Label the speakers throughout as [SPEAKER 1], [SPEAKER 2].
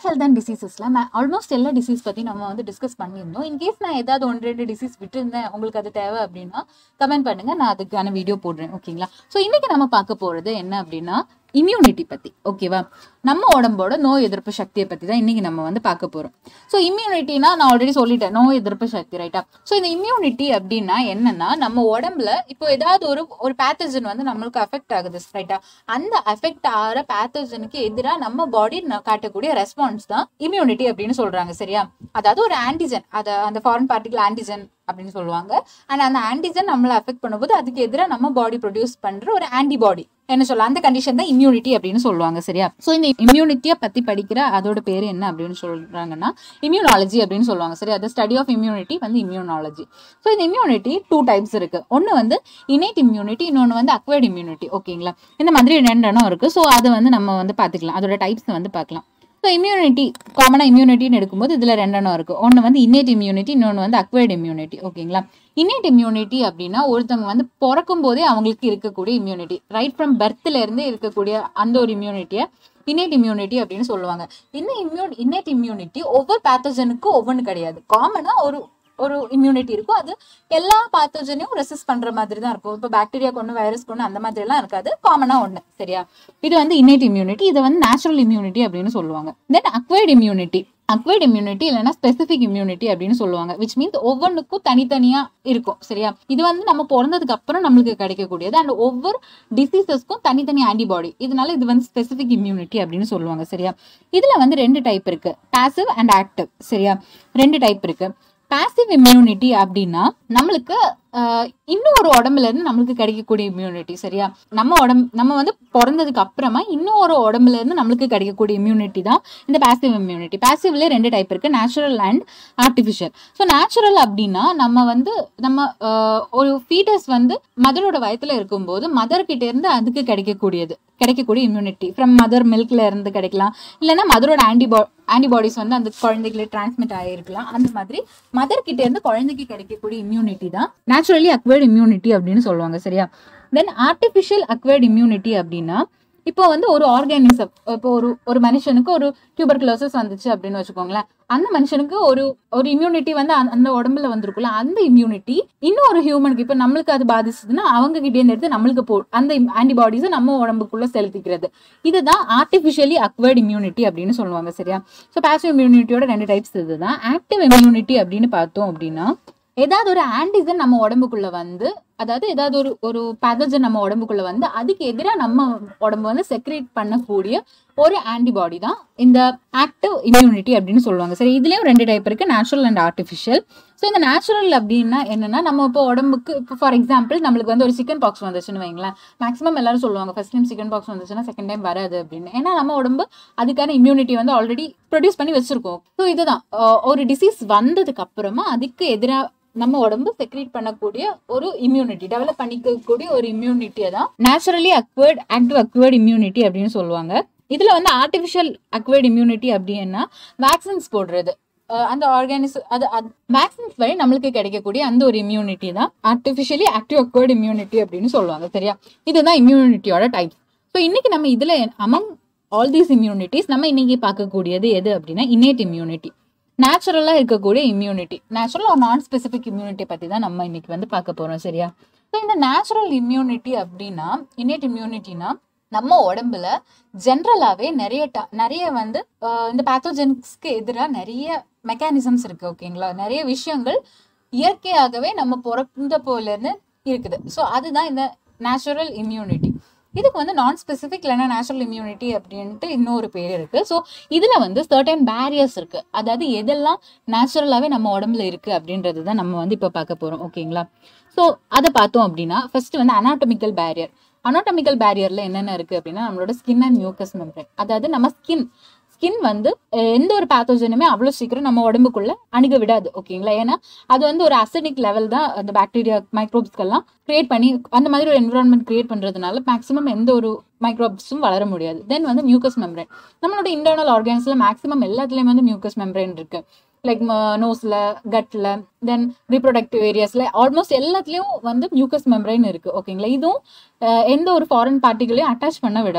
[SPEAKER 1] health and டிசீசஸ்ல almost எல்லா disease பத்தி நம்ம வந்து டிஸ்கஸ் பண்ணியிருந்தோம் இன்கேஸ் நான் ஏதாவது ஒன்று ரெண்டு டிசீஸ் விட்டுருந்தேன் உங்களுக்கு அது தேவை அப்படின்னா கமெண்ட் பண்ணுங்க நான் அதுக்கான வீடியோ போடுறேன் ஓகேங்களா ஸோ இன்னைக்கு நம்ம பார்க்க போறது என்ன அப்படின்னா இம்யூனிட்டி பத்தி ஓகேவா நம்ம உடம்போட நோய் எதிர்ப்பு சக்தியை பத்தி தான் இன்னைக்கு நம்ம வந்து பார்க்க போறோம் ஸோ இம்யூனிட்டினா நான் ஆல்ரெடி சொல்லிட்டேன் நோய் எதிர்ப்பு சக்தி ரைட்டா ஸோ இந்த இம்யூனிட்டி அப்படின்னா என்னன்னா நம்ம உடம்புல இப்போ ஏதாவது ஒரு ஒரு பேத்தஜன் வந்து நம்மளுக்கு அஃபெக்ட் ஆகுது ரைட்டா அந்த அஃபெக்ட் ஆகிற பேத்தஜனுக்கு எதிராக நம்ம பாடி காட்டக்கூடிய ரெஸ்பான்ஸ் தான் இம்யூனிட்டி அப்படின்னு சொல்றாங்க சரியா அதாவது ஒரு ஆன்டிஜன் அதை அந்த ஃபாரின் பார்ட்டிகல் ஆன்டிஜன் அப்படின்னு சொல்லுவாங்க அண்ட் அந்த ஆன்டிஜன் நம்மளை அஃபெக்ட் பண்ணும்போது அதுக்கு எதிராக நம்ம பாடி ப்ரொடியூஸ் பண்ற ஒரு ஆன்டிபாடி என்ன சொல்லலாம் அந்த கண்டிஷன் தான் இம்யூனிட்டி அப்படின்னு சொல்லுவாங்க சரியா ஸோ இந்த இம்யூனிட்டியை பத்தி படிக்கிற அதோட பேர் என்ன அப்படின்னு சொல்றாங்கன்னா இம்யூனாலஜி அப்படின்னு சொல்லுவாங்க சரி அது ஸ்டடி ஆஃப் இம்யூனிட்டி வந்து இம்யூனாலஜி ஸோ இந்த இம்யூனிட்டி டூ டைப்ஸ் இருக்கு ஒன்று வந்து இன்னேட் இம்யூனிட்டி இன்னொன்று வந்து அக்வர்ட் இம்யூனிட்டி ஓகேங்களா இந்த மாதிரி ரெண்டு இடம் இருக்கு ஸோ அதை வந்து நம்ம வந்து பார்த்துக்கலாம் அதோட டைப்ஸ் வந்து பார்க்கலாம் ஸோ இம்யூனிட்டி காமனாக இம்யூனிட்டின்னு எடுக்கும்போது இதில் ரெண்டெண்ணம் இருக்குது ஒன்று வந்து இன்னேட் இம்யூனிட்டி இன்னொன்று வந்து அக்வைர்ட் இம்யூனிட்டி ஓகேங்களா இன்னேட் இம்யூனிட்டி அப்படின்னா ஒருத்தவங்க வந்து பிறக்கும் போதே அவங்களுக்கு இருக்கக்கூடிய இம்யூனிட்டி ரைட் ஃப்ரம் பர்த்ல இருந்தே இருக்கக்கூடிய அந்த ஒரு இம்யூனிட்டியை இன்னேட் இம்யூனிட்டி அப்படின்னு சொல்லுவாங்க இந்த இம்யூ இன்னேட் இம்யூனிட்டி ஒவ்வொரு பேத்தஜனுக்கும் ஒவ்வொன்று கிடையாது காமனாக ஒரு ஒரு இம்யூனிட்டி இருக்கும் அது எல்லா பேத்தோஜனையும் ரெசிஸ்ட் பண்ற மாதிரி தான் இருக்கும் இப்போ பாக்டீரியா கொண்டு வைரஸ் கொண்டு அந்த மாதிரி எல்லாம் இருக்காது காமனா ஒண்ணு சரியா இது வந்து இன்னேட் இம்யூனிட்டி இதை வந்து நேச்சுரல் இம்யூனிட்டி அப்படின்னு சொல்லுவாங்க then acquired immunity acquired immunity இல்லைன்னா ஸ்பெசிஃபிக் இம்யூனிட்டி அப்படின்னு சொல்லுவாங்க விச் மீன்ஸ் ஒவ்வொன்றுக்கும் தனித்தனியா இருக்கும் சரியா இது வந்து நம்ம பிறந்ததுக்கு அப்புறம் நம்மளுக்கு கிடைக்கக்கூடியது அண்ட் ஒவ்வொரு டிசீசஸ்க்கும் தனித்தனி ஆன்டிபாடி இதனால இது வந்து ஸ்பெசிஃபிக் இம்யூனிட்டி அப்படின்னு சொல்லுவாங்க சரியா இதுல வந்து ரெண்டு டைப் இருக்கு பாசிவ் அண்ட் ஆக்டிவ் சரியா ரெண்டு டைப் இருக்கு பாசிவ் இம்யூனிட்டி அப்படின்னா நம்மளுக்கு இன்னும் ஒரு உடம்புல இருந்து நம்மளுக்கு கிடைக்கக்கூடிய இம்யூனிட்டி சரியா நம்ம உடம்பு நம்ம வந்து பிறந்ததுக்கு அப்புறமா இன்னும் ஒரு உடம்புல இருந்து நம்மளுக்கு கிடைக்கக்கூடிய இம்யூனிட்டி தான் இந்த பாசிவ் இம்யூனிட்டி பாசிவ்ல ரெண்டு டைப் இருக்கு natural and artificial so natural அப்படின்னா நம்ம வந்து நம்ம ஒரு ஃபீட்டஸ் வந்து மதரோட வயத்துல இருக்கும்போது மதர் கிட்ட இருந்து அதுக்கு கிடைக்கக்கூடியது கிடைக்கக்கூடிய இம்யூனிட்டி ஃப்ரம் மதர் மில்க்ல இருந்து கிடைக்கலாம் இல்லைன்னா மதரோட ஆன்டிபா ஆன்டிபாடிஸ் வந்து அந்த குழந்தைகளுக்கு டிரான்ஸ்மிட் ஆகிருக்கலாம் அந்த மாதிரி மதர் கிட்ட இருந்து குழந்தைக்கு கிடைக்கக்கூடிய இம்யூனிட்டி தான் நேச்சுரலி அக்வர்ட் இம்யூனிட்டி அப்படின்னு சொல்லுவாங்க சரியா தென் ஆர்டிஃபிஷியல் அக்வர்ட் இம்யூனிட்டி அப்படின்னா இப்போ வந்து ஒரு ஆர்கானிசம் இப்போ ஒரு ஒரு மனுஷனுக்கு ஒரு டியூபர்குலோசஸ் வந்துச்சு அப்படின்னு வச்சுக்கோங்களேன் அந்த மனுஷனுக்கு ஒரு ஒரு இம்யூனிட்டி வந்து அந்த உடம்புல வந்திருக்குல்ல அந்த இம்யூனிட்டி இன்னும் ஒரு ஹியூமனுக்கு இப்போ நம்மளுக்கு அது பாதிச்சதுன்னா அவங்க கிட்டே எடுத்து நம்மளுக்கு போ அந்த ஆன்டிபாடிஸை நம்ம உடம்புக்குள்ள செலுத்திக்கிறது இதுதான் ஆர்டிஃபிஷியலி அக்வர்ட் இம்யூனிட்டி அப்படின்னு சொல்லுவாங்க சரியா ஸோ பாசிவ் இம்யூனிட்டியோட ரெண்டு டைப்ஸ் இதுதான் ஆக்டிவ் இம்யூனிட்டி அப்படின்னு பார்த்தோம் அப்படின்னா ஏதாவது ஒரு ஆன்டிஜன் நம்ம உடம்புக்குள்ள வந்து அதாவது ஏதாவது ஒரு ஒரு பேதஜன் நம்ம உடம்புக்குள்ள வந்து அதுக்கு எதிராக நம்ம உடம்பு வந்து செக்ரேட் பண்ணக்கூடிய ஒரு ஆன்டிபாடி தான் இந்த ஆக்டிவ் இம்யூனிட்டி அப்படின்னு சொல்லுவாங்க சரி இதுலயும் ரெண்டு டைப் இருக்கு நேச்சுரல் அண்ட் ஆர்டிஃபிஷியல் ஸோ இந்த நேச்சுரல் அப்படின்னா என்னன்னா நம்ம இப்போ உடம்புக்கு இப்போ ஃபார் எக்ஸாம்பிள் நம்மளுக்கு வந்து ஒரு சிக்கன் பாக்ஸ் வந்துச்சுன்னு வைங்களேன் மேக்ஸிமம் எல்லாரும் சொல்லுவாங்க ஃபர்ஸ்ட் டைம் சிக்கன் பாக்ஸ் வந்துச்சுன்னா செகண்ட் டைம் வராது அப்படின்னு ஏன்னா நம்ம உடம்பு அதுக்கான இம்யூனிட்டி வந்து ஆல்ரெடி ப்ரொடியூஸ் பண்ணி வச்சிருக்கோம் ஸோ இதுதான் ஒரு டிசீஸ் வந்ததுக்கு அப்புறமா அதுக்கு எதிராக நம்ம உடம்பு செக்ரேட் பண்ணக்கூடிய ஒரு இம்யூனிட்டி டெவலப் பண்ணிக்கக்கூடிய ஒரு இம்யூனிட்டியை தான் naturally acquired active acquired immunity அப்படின்னு சொல்லுவாங்க இதுல வந்து ஆர்டிஃபிஷியல் அக்வர்ட் இம்யூனிட்டி அப்படின்னா வேக்சின்ஸ் போடுறது அந்த ஆர்கானிஸ் அது வேக்சின்ஸ் வழி நம்மளுக்கு கிடைக்கக்கூடிய அந்த ஒரு இம்யூனிட்டி தான் ஆர்டிஃபிஷியலி ஆக்டிவ் அக்வர்ட் இம்யூனிட்டி அப்படின்னு சொல்லுவாங்க சரியா இதுதான் இம்யூனிட்டியோட டைப் ஸோ இன்னைக்கு நம்ம இதுல அமங் ஆல் தீஸ் இம்யூனிட்டிஸ் நம்ம இன்னைக்கு பார்க்கக்கூடியது எது அப்படின்னா இன்னேட் இம்யூனிட்டி நேச்சுரலாக இருக்கக்கூடிய இம்யூனிட்டி நேச்சுரல் ஒரு நான் ஸ்பெசிஃபிக் இம்யூனிட்டி பற்றி தான் நம்ம இன்னைக்கு வந்து பார்க்க போகிறோம் சரியா ஸோ இந்த நேச்சுரல் இம்யூனிட்டி அப்படின்னா இன்னேட் இம்யூனிட்டினா நம்ம உடம்புல ஜென்ரலாகவே நிறைய ட நிறைய வந்து இந்த பேத்தோஜெனிக்ஸ்க்கு எதிராக நிறைய மெக்கானிசம்ஸ் இருக்கு ஓகேங்களா நிறைய விஷயங்கள் இயற்கையாகவே நம்ம பிறந்த போலேருந்து இருக்குது ஸோ அதுதான் இந்த நேச்சுரல் இம்யூனிட்டி இதுக்கு வந்து நான் ஸ்பெசிஃபிக் இல்லைன்னா நேச்சுரல் இம்யூனிட்டி அப்படின்ட்டு இன்னொரு பேர் இருக்கு ஸோ இதுல வந்து சர்டன் பேரியர்ஸ் இருக்கு அதாவது எதெல்லாம் நேச்சுரலாகவே நம்ம உடம்புல இருக்கு அப்படின்றது தான் நம்ம வந்து இப்போ பார்க்க போறோம் ஓகேங்களா ஸோ அதை பார்த்தோம் அப்படின்னா ஃபர்ஸ்ட் வந்து அனாட்டமிக்கல் பேரியர் அனாட்டமிக்கல் பேரியர்ல என்னென்ன இருக்கு அப்படின்னா நம்மளோட ஸ்கின் அண்ட் மியூக்கஸ் மெம்பரேன் அதாவது நம்ம ஸ்கின் ஸ்கின் வந்து எந்த ஒரு பேத்தோஜனுமே அவ்வளோ சீக்கிரம் நம்ம உடம்புக்குள்ள அணுக விடாது ஓகேங்களா ஏன்னா அது வந்து ஒரு அசிடிக் லெவல் தான் அந்த பாக்டீரியா மைக்ரோப்ஸ்க்கெல்லாம் கிரியேட் பண்ணி அந்த மாதிரி ஒரு என்விரான்மெண்ட் கிரியேட் பண்ணுறதுனால மேக்ஸிமம் எந்த ஒரு மைக்ரோப்ஸும் வளர முடியாது தென் வந்து மியூக்கஸ் மெம்பரேன் நம்மளோட இன்டர்னல் ஆர்கான்ஸ்ல மேக்ஸிமம் எல்லாத்துலேயும் வந்து மியூக்கஸ் மெம்பரேன் இருக்கு லைக் நோஸ்ல கட்ல தென் ரீப்ரொடக்டிவ் ஏரியாஸ்ல ஆல்மோஸ்ட் எல்லாத்துலயும் வந்து மியூக்கஸ் மெம்பரைன் இருக்கு ஓகேங்களா இதுவும் எந்த ஒரு ஃபாரின் பார்ட்டிகளையும் அட்டாச் பண்ண விடாது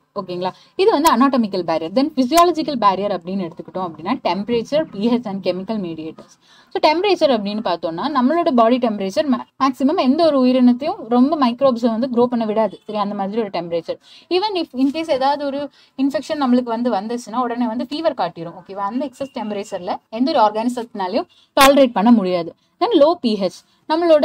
[SPEAKER 1] ஓகேங்களா இது வந்து anatomical barrier then physiological barrier அப்படின்னு எடுத்துக்கிட்டோம் அப்படின்னா temperature pH and chemical mediators so temperature அப்படின்னு பார்த்தோம்னா நம்மளோட பாடி டெம்பரேச்சர் மேக்ஸிமம் எந்த ஒரு உயிரினத்தையும் ரொம்ப மைக்ரோப்ஸை வந்து க்ரோ பண்ண விடாது சரி அந்த மாதிரி ஒரு டெம்பரேச்சர் ஈவன் இஃப் இன்கேஸ் ஏதாவது ஒரு இன்ஃபெக்ஷன் நம்மளுக்கு வந்து வந்துச்சுன்னா உடனே வந்து ஃபீவர் காட்டிடும் ஓகேவா அந்த எக்ஸஸ் டெம்பரேச்சரில் எந்த ஒரு ஆர்கானிசத்தினாலையும் டாலரேட் பண்ண முடியாது தென் லோ பிஹெச் நம்மளோட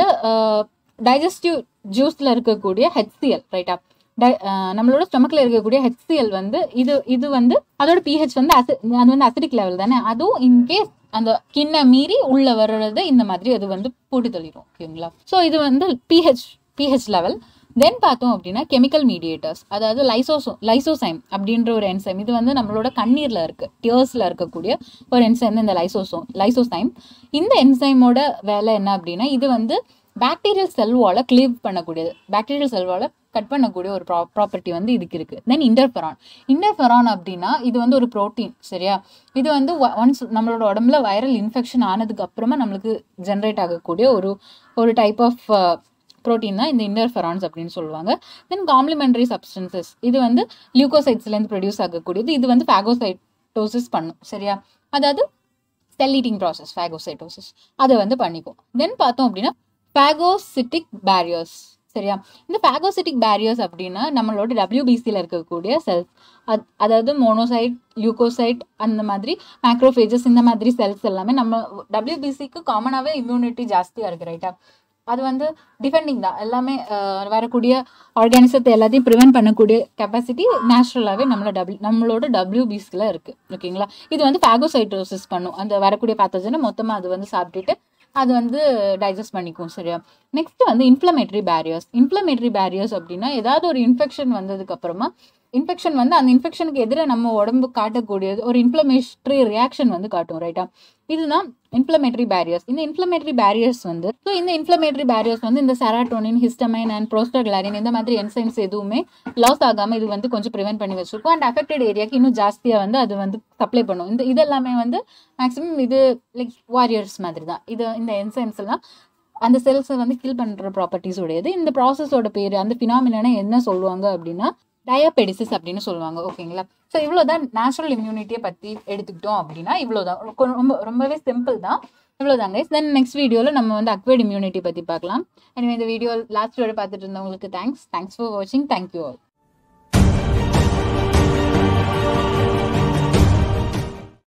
[SPEAKER 1] டைஜஸ்டிவ் ஜூஸில் இருக்கக்கூடிய ஹெச்சிஎல் ரைட்டா டை நம்மளோட ஸ்டொமக்கில் இருக்கக்கூடிய ஹெச்சிஎல் வந்து இது இது வந்து அதோட பிஹெச் வந்து அசி அது வந்து அசிடிக் லெவல் தானே அதுவும் இன்கேஸ் அந்த கிண்ண மீறி உள்ள வர்றது இந்த மாதிரி அது வந்து போட்டு தள்ளிடும் ஓகேங்களா ஸோ இது வந்து பிஹெச் பிஹெச் லெவல் தென் பார்த்தோம் அப்படின்னா கெமிக்கல் மீடியேட்டர்ஸ் அதாவது லைசோசோ லைசோசைம் அப்படின்ற ஒரு என்சைம் இது வந்து நம்மளோட கண்ணீரில் இருக்கு டியர்ஸில் இருக்கக்கூடிய ஒரு என்சைம் இந்த லைசோசோ லைசோசைம் இந்த என்சைமோட வேலை என்ன அப்படின்னா இது வந்து பாக்டீரியல் செல்வால கிளீவ் பண்ணக்கூடியது பாக்டீரியல் செல்வால கட் பண்ணக்கூடிய ஒரு ப்ரா ப்ராப்பர்ட்டி வந்து இதுக்கு இருக்கு தென் இன்டர்ஃபெரான் இன்டர்ஃபெரான் அப்படின்னா இது வந்து ஒரு ப்ரோட்டீன் சரியா இது வந்து ஒன்ஸ் நம்மளோட உடம்புல வைரல் இன்ஃபெக்ஷன் ஆனதுக்கு அப்புறமா நம்மளுக்கு ஜென்ரேட் ஆகக்கூடிய ஒரு ஒரு டைப் ஆஃப் ப்ரோட்டீன் தான் இந்த இன்டர்ஃபெரான்ஸ் அப்படின்னு சொல்லுவாங்க தென் காம்ப்ளிமெண்டரி சப்ஸ்டன்சஸ் இது வந்து லியூகோசைட்ஸ்லேருந்து ப்ரொடியூஸ் ஆகக்கூடியது இது வந்து ஃபேகோசைட்டோசிஸ் பண்ணும் சரியா அதாவது செல் ஈட்டிங் ப்ராசஸ் ஃபேகோசைட்டோசிஸ் அதை வந்து பண்ணிக்கும் தென் பார்த்தோம் அப்படின்னா ஃபேகோசிட்டிக் பேரியர்ஸ் சரியா இந்த ஃபேகோசிட்டிக் பேரியர்ஸ் அப்படின்னா நம்மளோட டபிள்யூபிசியில் இருக்கக்கூடிய செல்ஸ் அது அதாவது மோனோசைட் லியூகோசைட் அந்த மாதிரி மேக்ரோஃபேஜஸ் இந்த மாதிரி செல்ஸ் எல்லாமே நம்ம டபிள்யூபிசிக்கு காமனாகவே இம்யூனிட்டி ஜாஸ்தியாக இருக்குது ரைட்டா அது வந்து டிஃபெண்டிங் தான் எல்லாமே வரக்கூடிய ஆர்கானிசத்தை எல்லாத்தையும் ப்ரிவென்ட் பண்ணக்கூடிய கெப்பாசிட்டி நேச்சுரலாகவே நம்மளோட டபிள்யூ நம்மளோட டபிள்யூபிஸ்கில் இருக்குது ஓகேங்களா இது வந்து ஃபேகோசைட்டோசிஸ் பண்ணும் அந்த வரக்கூடிய பேத்தஜனை மொத்தமாக அது வந்து சாப்பிட்டுட்டு அது வந்து டைஜஸ்ட் பண்ணிக்கும் சரியா நெக்ஸ்ட் வந்து இன்ஃப்ளமேட்டரி பேரியர்ஸ் இன்ஃப்ளமேட்டரி பேரியர்ஸ் அப்படின்னா ஏதாவது ஒரு இன்ஃபெக்ஷன் வந்ததுக்கு அப்புறமா இன்ஃபெக்ஷன் வந்து அந்த இன்ஃபெக்ஷனுக்கு எதிராக நம்ம உடம்பு காட்டக்கூடியது ஒரு இன்ஃப்ளமேட்டரி ரியாக்ஷன் வந்து காட்டும் ரைட்டா இதுதான் இன்ஃப்ளமேட்டரி பேரியர்ஸ் இந்த இன்ஃப்ளமேட்டரி பேரியர்ஸ் வந்து ஸோ இந்த இன்ஃப்ளமேட்டரி பேரியர்ஸ் வந்து இந்த செராட்டோனின் ஹிஸ்டமைன் அண்ட் ப்ரோஸ்டோகிளாரின் இந்த மாதிரி என்சைம்ஸ் எதுவுமே லாஸ் ஆகாமல் இது வந்து கொஞ்சம் ப்ரிவென்ட் பண்ணி வச்சிருக்கும் அண்ட் அஃபெக்டட் ஏரியாக்கு இன்னும் ஜாஸ்தியாக வந்து அது வந்து சப்ளை பண்ணும் இந்த இதெல்லாமே வந்து மேக்ஸிமம் இது லைக் வாரியர்ஸ் மாதிரி தான் இது இந்த என்சைம்ஸ் எல்லாம் அந்த செல்ஸை வந்து கில் பண்ணுற ப்ராப்பர்ட்டிஸ் உடையது இந்த ப்ராசஸோட பேர் அந்த ஃபினாமினா என்ன சொல்லுவாங்க அப்படின்னா டயபெடிசிஸ் அப்படின்னு சொல்லுவாங்க ஓகேங்களா ஸோ இவ்வளோதான் நேச்சுரல் இம்யூனிட்டியை பற்றி எடுத்துக்கிட்டோம் அப்படின்னா இவ்வளோதான் ரொம்ப ரொம்பவே சிம்பிள் தான் இவ்வளோதாங்க தென் நெக்ஸ்ட் வீடியோவில் நம்ம வந்து அக்வேர்ட் இம்யூனிட்டி பற்றி பார்க்கலாம் எனவே இந்த வீடியோ லாஸ்ட் வீடியோ பார்த்துட்டு இருந்தவங்களுக்கு தேங்க்ஸ் தேங்க்ஸ் ஃபார் வாட்சிங் தேங்க்யூ ஆல்